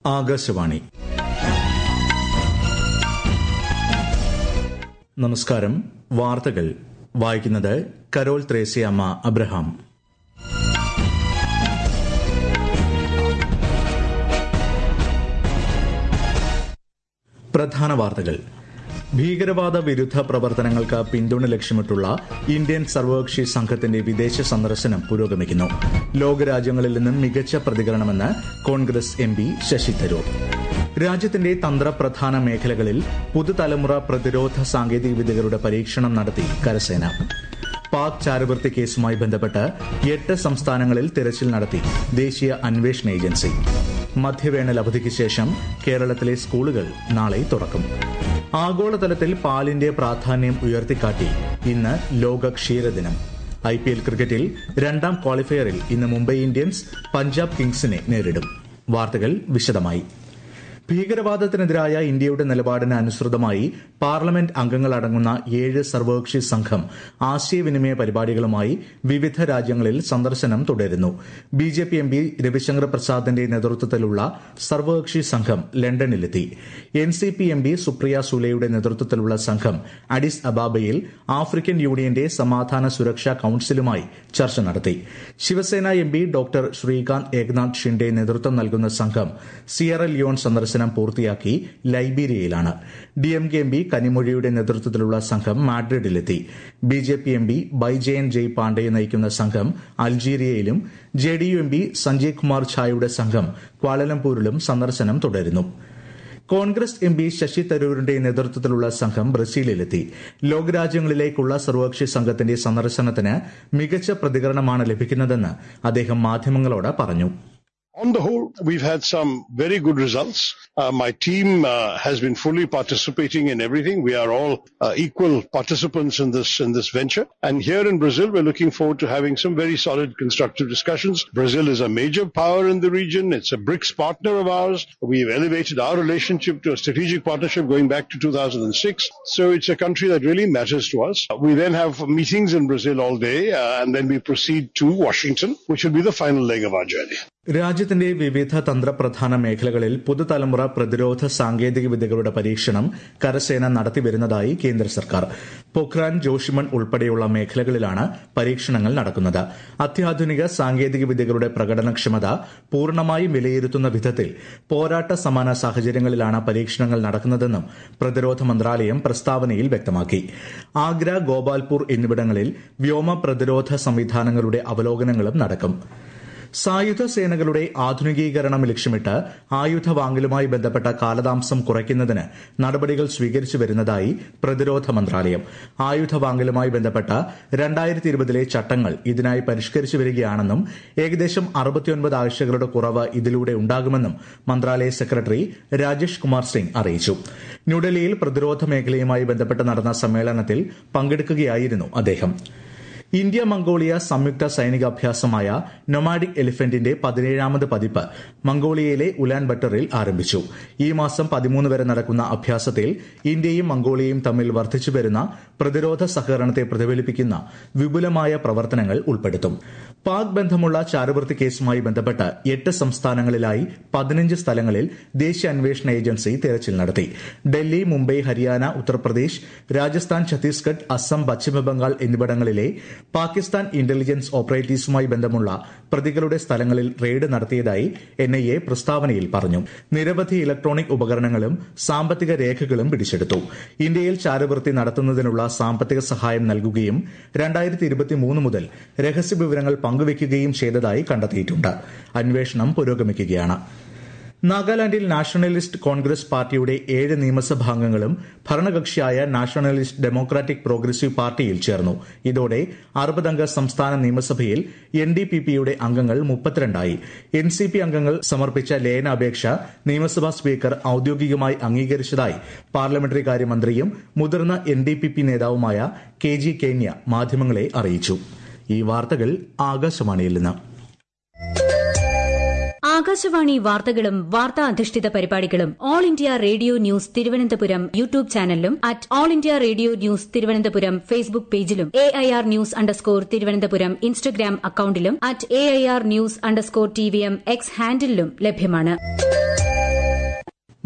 ആകാശവാണി നമസ്കാരം വാർത്തകൾ വായിക്കുന്നത് കരോൾ ത്രേസ്യാമ്മ അബ്രഹാം പ്രധാന വാർത്തകൾ ഭീകരവാദ വിരുദ്ധ പ്രവർത്തനങ്ങൾക്ക് പിന്തുണ ലക്ഷ്യമിട്ടുള്ള ഇന്ത്യൻ സർവകക്ഷി സംഘത്തിന്റെ വിദേശ സന്ദർശനം പുരോഗമിക്കുന്നു ലോകരാജ്യങ്ങളിൽ നിന്നും മികച്ച പ്രതികരണമെന്ന് കോൺഗ്രസ് എം പി ശശി തരൂർ രാജ്യത്തിന്റെ തന്ത്രപ്രധാന മേഖലകളിൽ പുതുതലമുറ പ്രതിരോധ സാങ്കേതിക വിദ്യകളുടെ പരീക്ഷണം നടത്തി കരസേന പാക് ചാരവൃത്തി കേസുമായി ബന്ധപ്പെട്ട് എട്ട് സംസ്ഥാനങ്ങളിൽ തിരച്ചിൽ നടത്തി ദേശീയ അന്വേഷണ ഏജൻസി മധ്യവേനൽ അവധിക്ക് ശേഷം കേരളത്തിലെ സ്കൂളുകൾ നാളെ തുറക്കും ആഗോളതലത്തിൽ പാലിന്റെ പ്രാധാന്യം ഉയർത്തിക്കാട്ടി ഇന്ന് ലോക ക്ഷീരദിനം ഐ പി എൽ ക്രിക്കറ്റിൽ രണ്ടാം ക്വാളിഫയറിൽ ഇന്ന് മുംബൈ ഇന്ത്യൻസ് പഞ്ചാബ് കിങ്സിനെ നേരിടും വാർത്തകൾ വിശദമായി ഭീകരവാദത്തിനെതിരായ ഇന്ത്യയുടെ നിലപാടിന് അനുസൃതമായി പാർലമെന്റ് അംഗങ്ങളടങ്ങുന്ന ഏഴ് സർവകക്ഷി സംഘം ആശയവിനിമയ പരിപാടികളുമായി വിവിധ രാജ്യങ്ങളിൽ സന്ദർശനം തുടരുന്നു B J P M P Ravishankar പ്രസാദിന്റെ നേതൃത്വത്തിലുള്ള സർവകക്ഷി സംഘം ലണ്ടനിലെത്തി N C P M P Supriya സുലെയുടെ നേതൃത്വത്തിലുള്ള സംഘം അഡിസ് അബാബയിൽ ആഫ്രിക്കൻ യൂണിയന്റെ സമാധാന സുരക്ഷാ കൌൺസിലുമായി ചർച്ച നടത്തി Shiv Sena M P doctor Shrikant Eknath Shinde നേതൃത്വം നൽകുന്ന സംഘം സിയറ ലിയോൺ സന്ദർശനം പൂർത്തിയാക്കി ലൈബീരിയയിലാണ് D M K M P കനിമൊഴിയുടെ നേതൃത്വത്തിലുള്ള സംഘം മാഡ്രിഡിലെത്തി B J P M P Baijayant Jay Panda നയിക്കുന്ന സംഘം അൾജീരിയയിലും J D U M P Sanjay Kumar ഝായുടെ സംഘം ക്വാലലംപൂരിലും സന്ദർശനം തുടരുന്നു കോൺഗ്രസ് എം പി ശശി തരൂരിന്റെ നേതൃത്വത്തിലുള്ള സംഘം ബ്രസീലിലെത്തി ലോകരാജ്യങ്ങളിലേക്കുള്ള സർവകക്ഷി സംഘത്തിന്റെ സന്ദർശനത്തിന് മികച്ച പ്രതികരണമാണ് ലഭിക്കുന്നതെന്ന് അദ്ദേഹം മാധ്യമങ്ങളോട് പറഞ്ഞു On the whole, we've had some very good results. Uh, my team uh, has been fully participating in everything. We are all uh, equal participants in this in this venture. And here in Brazil, we're looking forward to having some very solid, constructive discussions. Brazil is a major power in the region. It's a BRICS partner of ours. We've elevated our relationship to a strategic partnership going back to 2006. So it's a country that really matters to us. We then have meetings in Brazil all day, and then we proceed to Washington, which will be the final leg of our journey. രാജ്യത്തിന്റെ വിവിധ തന്ത്രപ്രധാന മേഖലകളിൽ പുതുതലമുറ പ്രതിരോധ സാങ്കേതിക വിദ്യകളുടെ പരീക്ഷണം കരസേന നടത്തിവരുന്നതായി കേന്ദ്ര സർക്കാർ പൊഖ്രാൻ ജോഷിമൺ ഉൾപ്പെടെയുള്ള മേഖലകളിലാണ് പരീക്ഷണങ്ങൾ നടക്കുന്നത് അത്യാധുനിക സാങ്കേതിക വിദ്യകളുടെ പ്രകടനക്ഷമത പൂർണ്ണമായും വിലയിരുത്തുന്ന വിധത്തിൽ പോരാട്ട സമാന സാഹചര്യങ്ങളിലാണ് പരീക്ഷണങ്ങൾ നടക്കുന്നതെന്നും പ്രതിരോധ മന്ത്രാലയം പ്രസ്താവനയിൽ വ്യക്തമാക്കി ആഗ്ര ഗോപാൽപൂർ എന്നിവിടങ്ങളിൽ വ്യോമ പ്രതിരോധ സംവിധാനങ്ങളുടെ അവലോകനങ്ങളും നടക്കും സായുധ സേനകളുടെ ആധുനികീകരണം ലക്ഷ്യമിട്ട് ആയുധ വാങ്ങലുമായി ബന്ധപ്പെട്ട കാലതാമസം കുറയ്ക്കുന്നതിന് നടപടികൾ സ്വീകരിച്ചു വരുന്നതായി പ്രതിരോധ മന്ത്രാലയം ആയുധ വാങ്ങലുമായി ബന്ധപ്പെട്ട രണ്ടായിരത്തി ഇരുപതിലെ ചട്ടങ്ങൾ ഇതിനായി പരിഷ്കരിച്ചു വരികയാണെന്നും ഏകദേശം അറുപത്തിയൊൻപത് ആഴ്ചകളുടെ കുറവ് ഇതിലൂടെ ഉണ്ടാകുമെന്നും മന്ത്രാലയ സെക്രട്ടറി രാജേഷ് കുമാർ സിംഗ് അറിയിച്ചു ന്യൂഡൽഹിയിൽ പ്രതിരോധ മേഖലയുമായി ബന്ധപ്പെട്ട് നടന്ന സമ്മേളനത്തിൽ പങ്കെടുക്കുകയായിരുന്നു അദ്ദേഹം ഇന്ത്യ മംഗോളിയ സംയുക്ത സൈനികാഭ്യാസമായ നൊമാഡിക് എലിഫന്റിന്റെ പതിനേഴാമത് പതിപ്പ് മംഗോളിയയിലെ ഉലാൻ ബട്ടറിൽ ആരംഭിച്ചു ഈ മാസം പതിമൂന്ന് വരെ നടക്കുന്ന അഭ്യാസത്തിൽ ഇന്ത്യയും മംഗോളിയയും തമ്മിൽ വർദ്ധിച്ചുവരുന്ന പ്രതിരോധ സഹകരണത്തെ പ്രതിഫലിപ്പിക്കുന്ന വിപുലമായ പ്രവർത്തനങ്ങൾ ഉൾപ്പെടുത്തും പാക് ബന്ധമുള്ള ചാരവൃത്തി കേസുമായി ബന്ധപ്പെട്ട് എട്ട് സംസ്ഥാനങ്ങളിലായി പതിനഞ്ച് സ്ഥലങ്ങളിൽ ദേശീയ അന്വേഷണ ഏജൻസി തെരച്ചിൽ നടത്തി ഡൽഹി മുംബൈ ഹരിയാന ഉത്തർപ്രദേശ് രാജസ്ഥാൻ ഛത്തീസ്ഗഡ് അസം പശ്ചിമബംഗാൾ എന്നിവിടങ്ങളിലെ പാകിസ്ഥാൻ ഇന്റലിജൻസ് ഓപ്പറേറ്റീവ്സുമായി ബന്ധമുള്ള പ്രതികളുടെ സ്ഥലങ്ങളിൽ റെയ്ഡ് നടത്തിയതായി എൻഐഎ പ്രസ്താവനയിൽ പറഞ്ഞു നിരവധി ഇലക്ട്രോണിക് ഉപകരണങ്ങളും സാമ്പത്തിക രേഖകളും പിടിച്ചെടുത്തു ഇന്ത്യയിൽ ചാരവൃത്തി നടത്തുന്നതിനുള്ള സാമ്പത്തിക സഹായം നൽകുകയും രണ്ടായിരത്തി മുതൽ രഹസ്യവിവരങ്ങൾ പങ്കുവയ്ക്കുകയും ചെയ്തതായി കണ്ടെത്തിയിട്ടുണ്ട് അന്വേഷണം പുരോഗമിക്കുകയാണ് നാഗാലാൻഡിൽ നാഷണലിസ്റ്റ് കോൺഗ്രസ് പാർട്ടിയുടെ ഏഴ് നിയമസഭാംഗങ്ങളും ഭരണകക്ഷിയായ നാഷണലിസ്റ്റ് ഡെമോക്രാറ്റിക് പ്രോഗ്രസീവ് പാർട്ടിയിൽ ചേർന്നു ഇതോടെ അറുപതംഗ സംസ്ഥാന നിയമസഭയിൽ എൻ ഡി പി പിയുടെ അംഗങ്ങൾ മുപ്പത്തിരണ്ടായി എൻ സി പി അംഗങ്ങൾ സമർപ്പിച്ച ലയനാപേക്ഷ നിയമസഭാ സ്പീക്കർ ഔദ്യോഗികമായി അംഗീകരിച്ചതായി പാർലമെന്ററി കാര്യമന്ത്രിയും മുതിർന്ന എൻ ഡി പി പി നേതാവുമായ കെ ജി കേന്യ മാധ്യമങ്ങളെ അറിയിച്ചു ഈ വാർത്തകൾ ആകാശവാണിയിൽ നിന്ന് ആകാശവാണി വാർത്തകളും വാർത്താ അധിഷ്ഠിത പരിപാടികളും All India Radio news Thiruvananthapuram YouTube ചാനലിലും at All India Radio news Thiruvananthapuram Facebook പേജിലും A I R news underscore Thiruvananthapuram Instagram അക്കൌണ്ടിലും at A I R news underscore T V M X ഹാൻഡിലും ലഭ്യമാണ്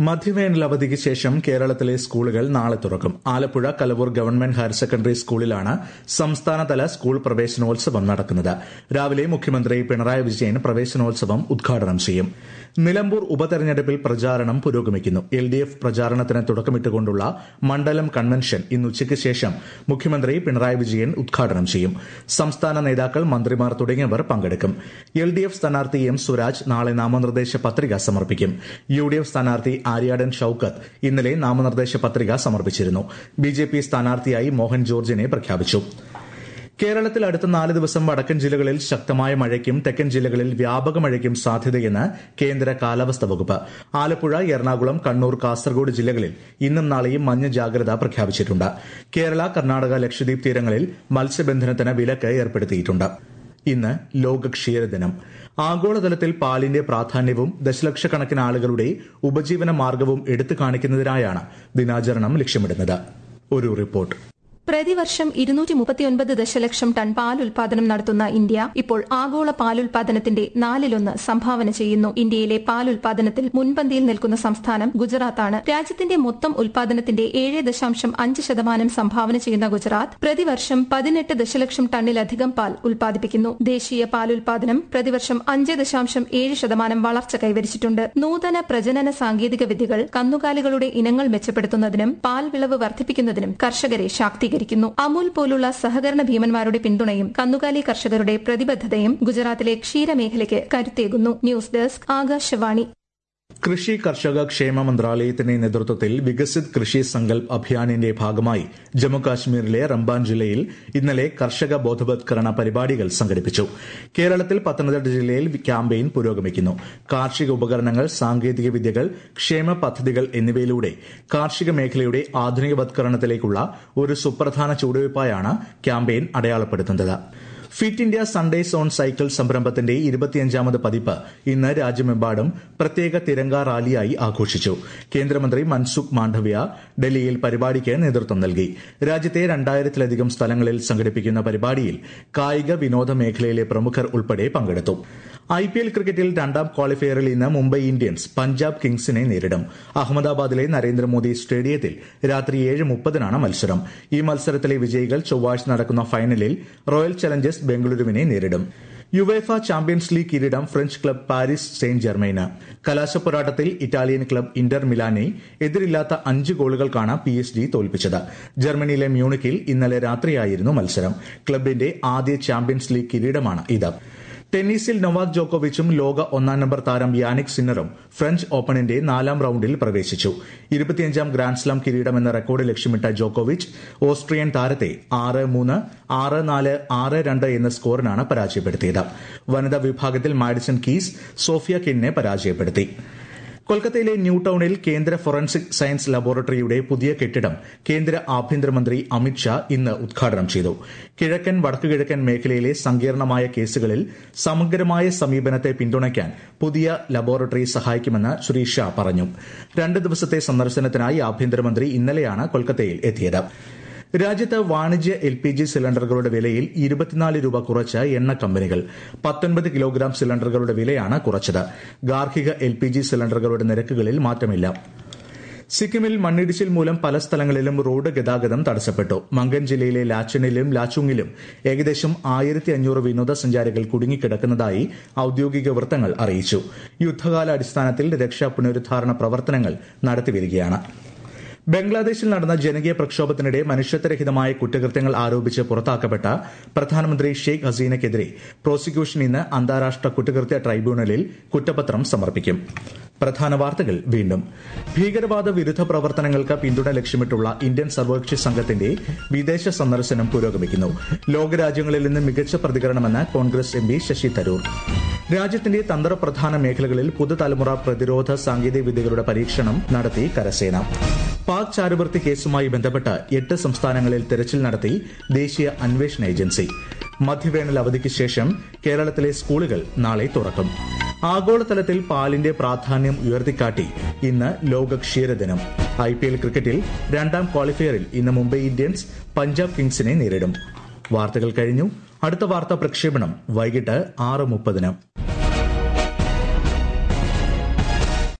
മധ്യവേനൽ അവധിക്ക് ശേഷം കേരളത്തിലെ സ്കൂളുകൾ നാളെ തുറക്കും Alappuzha Kalavoor government higher secondary സ്കൂളിലാണ് സംസ്ഥാനതല സ്കൂൾ പ്രവേശനോത്സവം നടക്കുന്നത് രാവിലെ മുഖ്യമന്ത്രി പിണറായി വിജയൻ പ്രവേശനോത്സവം ഉദ്ഘാടനം ചെയ്യും നിലമ്പൂർ ഉപതെരഞ്ഞെടുപ്പിൽ പ്രചാരണം പുരോഗമിക്കുന്നു എൽ ഡി എഫ് പ്രചാരണത്തിന് തുടക്കമിട്ടുകൊണ്ടുള്ള മണ്ഡലം കൺവെൻഷൻ ഇന്ന് ഉച്ചയ്ക്ക് ശേഷം മുഖ്യമന്ത്രി പിണറായി വിജയൻ ഉദ്ഘാടനം ചെയ്യും സംസ്ഥാന നേതാക്കൾ മന്ത്രിമാർ തുടങ്ങിയവർ പങ്കെടുക്കും എൽ ഡി എഫ് സ്ഥാനാർത്ഥി എം സ്വരാജ് നാളെ നാമനിർദ്ദേശ പത്രിക സമർപ്പിക്കും യു ഡി എഫ് സ്ഥാനാർത്ഥി ആര്യാടൻ ഷൌക്കത്ത് ഇന്നലെ നാമനിർദ്ദേശ പത്രിക സമർപ്പിച്ചിരുന്നു ബി ജെ പി സ്ഥാനാർത്ഥിയായി മോഹൻ ജോർജിനെ പ്രഖ്യാപിച്ചു കേരളത്തിൽ അടുത്ത നാല് ദിവസം വടക്കൻ ജില്ലകളിൽ ശക്തമായ മഴയ്ക്കും തെക്കൻ ജില്ലകളിൽ വ്യാപക മഴയ്ക്കും സാധ്യതയെന്ന് കേന്ദ്ര കാലാവസ്ഥാ വകുപ്പ് ആലപ്പുഴ എറണാകുളം കണ്ണൂർ കാസർഗോഡ് ജില്ലകളിൽ ഇന്നും നാളെയും മഞ്ഞ ജാഗ്രത പ്രഖ്യാപിച്ചിട്ടുണ്ട് കേരള കർണാടക ലക്ഷദ്വീപ് തീരങ്ങളിൽ മത്സ്യബന്ധനത്തിന് വിലക്ക് ഏർപ്പെടുത്തിയിട്ടുണ്ട് ഇന്ന് ലോക ക്ഷീരദിനം ആഗോളതലത്തിൽ പാലിന്റെ പ്രാധാന്യവും ദശലക്ഷക്കണക്കിന് ആളുകളുടെ ഉപജീവന മാർഗവും എടുത്തു കാണിക്കുന്നതിനായാണ് ദിനാചരണം ലക്ഷ്യമിടുന്നത് ഒരു റിപ്പോർട്ട് പ്രതിവർഷം ഇരുന്നൂറ്റി മുപ്പത്തിയൊൻപത് ദശലക്ഷം ടൺ പാൽ ഉൽപാദനം നടത്തുന്ന ഇന്ത്യ ഇപ്പോൾ ആഗോള പാലുൽപാദനത്തിന്റെ നാലിലൊന്ന് സംഭാവന ചെയ്യുന്നു ഇന്ത്യയിലെ പാൽ ഉൽപാദനത്തിൽ മുൻപന്തിയിൽ നിൽക്കുന്ന സംസ്ഥാനം ഗുജറാത്താണ് രാജ്യത്തിന്റെ മൊത്തം ഉൽപാദനത്തിന്റെ ഏഴ് ദശാംശം അഞ്ച് ശതമാനം സംഭാവന ചെയ്യുന്ന ഗുജറാത്ത് പ്രതിവർഷം പതിനെട്ട് ദശലക്ഷം ടണ്ണിലധികം പാൽ ഉൽപാദിപ്പിക്കുന്നു ദേശീയ പാലുൽപാദനം പ്രതിവർഷം അഞ്ച് ദശാംശം ഏഴ് ശതമാനം വളർച്ച കൈവരിച്ചിട്ടുണ്ട് നൂതന പ്രജനന സാങ്കേതിക വിദ്യകൾ കന്നുകാലികളുടെ ഇനങ്ങൾ മെച്ചപ്പെടുത്തുന്നതിനും പാൽ വിളവ് വർദ്ധിപ്പിക്കുന്നതിനും കർഷകരെ ശാക്തീകരിക്കും സ്വീകരിക്കുന്നു അമൂൽ പോലുള്ള സഹകരണ ഭീമന്മാരുടെ പിന്തുണയും കന്നുകാലി കർഷകരുടെ പ്രതിബദ്ധതയും ഗുജറാത്തിലെ ക്ഷീരമേഖലയ്ക്ക് കരുത്തേകുന്നു ന്യൂസ് ഡെസ്ക് ആകാശവാണി കൃഷി കർഷക ക്ഷേമ മന്ത്രാലയത്തിന്റെ നേതൃത്വത്തിൽ വികസിത് കൃഷി സങ്കൽപ് അഭിയാനിന്റെ ഭാഗമായി ജമ്മുകാശ്മീരിലെ റംബാൻ ജില്ലയിൽ ഇന്നലെ കർഷക ബോധവത്കരണ പരിപാടികൾ സംഘടിപ്പിച്ചു കേരളത്തിൽ പത്തനംതിട്ട ജില്ലയിൽ ക്യാമ്പയിൻ പുരോഗമിക്കുന്നു കാർഷിക ഉപകരണങ്ങൾ സാങ്കേതിക വിദ്യകൾ ക്ഷേമ പദ്ധതികൾ എന്നിവയിലൂടെ കാർഷിക മേഖലയുടെ ആധുനികവത്കരണത്തിലേക്കുള്ള ഒരു സുപ്രധാന ചുവടുവയ്പായാണ് ക്യാമ്പയിൻ അടയാളപ്പെടുത്തുന്നത് Fit India Sundays on cycle സംരംഭത്തിന്റെ ഇരുപത്തിയഞ്ചാമത് പതിപ്പ് ഇന്ന് രാജ്യമെമ്പാടും പ്രത്യേക തിരങ്ക റാലിയായി ആഘോഷിച്ചു കേന്ദ്രമന്ത്രി മൻസുഖ് മാണ്ഡവ്യ ഡൽഹിയിൽ പരിപാടിക്ക് നേതൃത്വം നൽകി രാജ്യത്തെ രണ്ടായിരത്തിലധികം സ്ഥലങ്ങളിൽ സംഘടിപ്പിക്കുന്ന പരിപാടിയിൽ കായിക വിനോദ മേഖലയിലെ പ്രമുഖർ ഉൾപ്പെടെ പങ്കെടുത്തു ഐ പി എൽ ക്രിക്കറ്റിൽ രണ്ടാം ക്വാളിഫയറിൽ ഇന്ന് മുംബൈ ഇന്ത്യൻസ് പഞ്ചാബ് കിങ്സിനെ നേരിടും അഹമ്മദാബാദിലെ നരേന്ദ്രമോദി സ്റ്റേഡിയത്തിൽ രാത്രി ഏഴ് മുപ്പതിനാണ് മത്സരം ഈ മത്സരത്തിലെ വിജയികൾ ചൊവ്വാഴ്ച നടക്കുന്ന ഫൈനലിൽ റോയൽ ചലഞ്ചേഴ്സ് ബംഗളൂരുവിനെ നേരിടും യുവേഫ ചാമ്പ്യൻസ് ലീഗ് കിരീടം ഫ്രഞ്ച് ക്ലബ് പാരീസ് സെയിന്റ് ജർമൈന് കലാശപ്പോരാട്ടത്തിൽ ഇറ്റാലിയൻ ക്ലബ് ഇന്റർ മിലാനെ എതിരില്ലാത്ത അഞ്ച് ഗോളുകൾക്കാണ് പി എസ് ജി തോൽപ്പിച്ചത് ജർമ്മനിയിലെ മ്യൂണിക്കിൽ ഇന്നലെ രാത്രിയായിരുന്നു മത്സരം ക്ലബിന്റെ ആദ്യ ചാമ്പ്യൻസ് ലീഗ് കിരീടമാണ് ഇത് ടെന്നീസിൽ നൊവാക് ജോക്കോവിച്ചും ലോക ഒന്നാം നമ്പർ താരം യാനിക് സിന്നറും ഫ്രഞ്ച് ഓപ്പണിന്റെ നാലാം റൌണ്ടിൽ പ്രവേശിച്ചു ഇരുപത്തിയഞ്ചാം ഗ്രാൻഡ്സ്ലാം കിരീടമെന്ന റെക്കോർഡ് ലക്ഷ്യമിട്ട ജോക്കോവിച്ച് ഓസ്ട്രിയൻ താരത്തെ ആറ് മൂന്ന് ആറ് നാല് ആറ് രണ്ട് എന്ന സ്കോറിനാണ് പരാജയപ്പെടുത്തിയത് വനിതാ വിഭാഗത്തിൽ മാഡിസൺ കീസ് സോഫിയ കിന്നെ പരാജയപ്പെടുത്തി കൊൽക്കത്തയിലെ ന്യൂ ടൌണിൽ കേന്ദ്ര ഫോറൻസിക് സയൻസ് ലബോറട്ടറിയുടെ പുതിയ കെട്ടിടം കേന്ദ്ര ആഭ്യന്തരമന്ത്രി അമിത്ഷാ ഇന്ന് ഉദ്ഘാടനം ചെയ്തു കിഴക്കൻ വടക്കുകിഴക്കൻ മേഖലയിലെ സങ്കീർണമായ കേസുകളിൽ സമഗ്രമായ സമീപനത്തെ പിന്തുണയ്ക്കാൻ പുതിയ ലബോറട്ടറി സഹായിക്കുമെന്ന് ശ്രീ ഷാ പറഞ്ഞു രണ്ട് ദിവസത്തെ സന്ദർശനത്തിനായി ആഭ്യന്തരമന്ത്രി ഇന്നലെയാണ് കൊൽക്കത്തയിൽ എത്തിയത് രാജ്യത്ത് വാണിജ്യ എൽ പി ജി സിലിണ്ടറുകളുടെ വിലയിൽ ഇരുപത്തിനാല് രൂപ കുറച്ച് എണ്ണ കമ്പനികൾ പത്തൊൻപത് കിലോഗ്രാം സിലിണ്ടറുകളുടെ വിലയാണ് കുറച്ചത് ഗാർഹിക എൽ പി ജി സിലിണ്ടറുകളുടെ നിരക്കുകളിൽ മാറ്റമില്ല സിക്കിമിൽ മണ്ണിടിച്ചിൽ മൂലം പല സ്ഥലങ്ങളിലും റോഡ് ഗതാഗതം തടസ്സപ്പെട്ടു മംഗൻ ജില്ലയിലെ ലാച്ചനിലും ലാച്ചുങ്ങിലും ഏകദേശം ആയിരത്തി അഞ്ഞൂറ് വിനോദസഞ്ചാരികൾ കുടുങ്ങിക്കിടക്കുന്നതായി ഔദ്യോഗിക വൃത്തങ്ങൾ അറിയിച്ചു യുദ്ധകാല അടിസ്ഥാനത്തിൽ രക്ഷാ പുനരുദ്ധാരണ പ്രവർത്തനങ്ങൾ നടത്തിവരികയാണ് ബംഗ്ലാദേശിൽ നടന്ന ജനകീയ പ്രക്ഷോഭത്തിനിടെ മനുഷ്യത്വരഹിതമായ കുറ്റകൃത്യങ്ങൾ ആരോപിച്ച് പുറത്താക്കപ്പെട്ട പ്രധാനമന്ത്രി ഷെയ്ഖ് ഹസീനയ്ക്കെതിരെ പ്രോസിക്യൂഷൻ ഇന്ന് അന്താരാഷ്ട്ര കുറ്റകൃത്യ ട്രൈബ്യൂണലിൽ കുറ്റപത്രം സമർപ്പിക്കും പ്രധാന വാർത്തകൾ വീണ്ടും ഭീകരവാദ വിരുദ്ധ പ്രവർത്തനങ്ങൾക്ക് പിന്തുണ ലക്ഷ്യമിട്ടുള്ള ഇന്ത്യൻ സർവകക്ഷി സംഘത്തിന്റെ വിദേശ സന്ദർശനം പുരോഗമിക്കുന്നു ലോകരാജ്യങ്ങളിൽ നിന്ന് മികച്ച പ്രതികരണമെന്ന് കോൺഗ്രസ് എം പി ശശി തരൂർ രാജ്യത്തിന്റെ തന്ത്രപ്രധാന മേഖലകളിൽ പുതുതലമുറ പ്രതിരോധ സാങ്കേതിക വിദ്യകളുടെ പരീക്ഷണം നടത്തി കരസേന പാക് ചാരവൃത്തി കേസുമായി ബന്ധപ്പെട്ട് എട്ട് സംസ്ഥാനങ്ങളിൽ തെരച്ചിൽ നടത്തി ദേശീയ അന്വേഷണ ഏജൻസി മധ്യവേനൽ അവധിക്ക് ശേഷം കേരളത്തിലെ സ്കൂളുകൾ നാളെ തുറക്കും ആഗോളതലത്തിൽ പാലിന്റെ പ്രാധാന്യം ഉയർത്തിക്കാട്ടി ഇന്ന് ലോക ക്ഷീരദിനം ഐ പി എൽ ക്രിക്കറ്റിൽ രണ്ടാം ക്വാളിഫയറിൽ ഇന്ന് മുംബൈ ഇന്ത്യൻസ് പഞ്ചാബ് കിങ്സിനെ നേരിടും വാർത്തകൾ കഴിഞ്ഞു അടുത്ത വാർത്താ പ്രക്ഷേപണം വൈകിട്ട് ആറ് മുപ്പതിന്